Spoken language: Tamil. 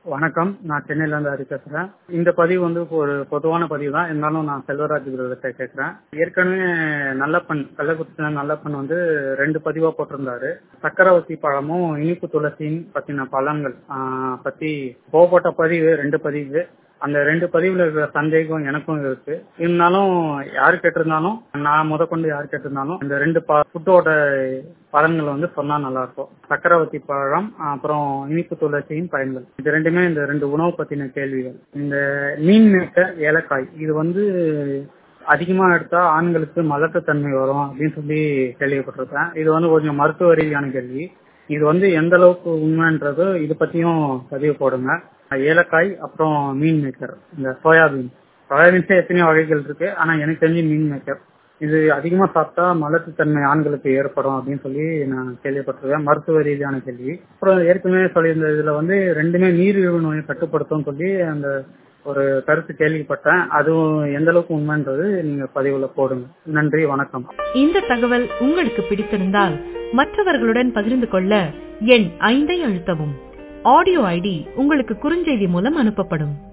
வணக்கம் நான் சென்னையில இருந்து ஹரி பேசுறேன் இந்த பதிவு வந்து ஒரு பொதுவான பதிவு தான் இருந்தாலும் நான் செல்வராஜ் கிட்ட கேட்கிறேன் ஏற்கனவே நல்லப்பன் கள்ளக்குறிச்சி நல்லப்பன் வந்து ரெண்டு பதிவா போட்டிருந்தாரு சக்கரவர்த்தி பழமும் இனிப்பு துளசியின் பத்தின பழங்கள் ஆஹ் பத்தி போகப்பட்ட பதிவு ரெண்டு பதிவு அந்த ரெண்டு பதிவுல இருக்கிற சந்தேகம் எனக்கும் இருக்கு இருந்தாலும் யாரு கேட்டிருந்தாலும் நான் முத கொண்டு யார் கேட்டிருந்தாலும் இந்த ரெண்டு ஃபுட்டோட பலன்கள் வந்து சொன்னா நல்லா இருக்கும் சக்கரவர்த்தி பழம் அப்புறம் இனிப்பு துளசியின் பயன்கள் இது ரெண்டுமே இந்த ரெண்டு உணவு பத்தின கேள்விகள் இந்த மீன் மேக்க ஏலக்காய் இது வந்து அதிகமா எடுத்தா ஆண்களுக்கு மலட்டுத்தன்மை வரும் அப்படின்னு சொல்லி கேள்விப்பட்டிருக்கேன் இது வந்து கொஞ்சம் மருத்துவ ரீதியான கேள்வி இது வந்து எந்த அளவுக்கு உண்மைன்றது இது பத்தியும் பதிவு போடுங்க ஏலக்காய் அப்புறம் மீன் மேக்கர் இந்த சோயாபீன் சோயாபீன்ஸே எத்தனையோ வகைகள் இருக்கு ஆனா எனக்கு தெரிஞ்சு மீன் மேக்கர் இது அதிகமா சாப்பிட்டா மலட்டுத்தன்மை ஆண்களுக்கு ஏற்படும் அப்படின்னு சொல்லி நான் கேள்விப்பட்டிருக்கேன் மருத்துவ ரீதியான கேள்வி அப்புறம் ஏற்கனவே சொல்லியிருந்த இதுல வந்து ரெண்டுமே நீரிழிவு நோயை கட்டுப்படுத்தும் சொல்லி அந்த ஒரு கருத்து கேள்விப்பட்டேன் அதுவும் எந்த அளவுக்கு உண்மைன்றது நீங்க பதிவுல போடுங்க நன்றி வணக்கம் இந்த தகவல் உங்களுக்கு பிடித்திருந்தால் மற்றவர்களுடன் பகிர்ந்து கொள்ள எண் ஐந்தை அழுத்தவும் ஆடியோ ஐடி உங்களுக்கு குறுஞ்செய்தி மூலம் அனுப்பப்படும்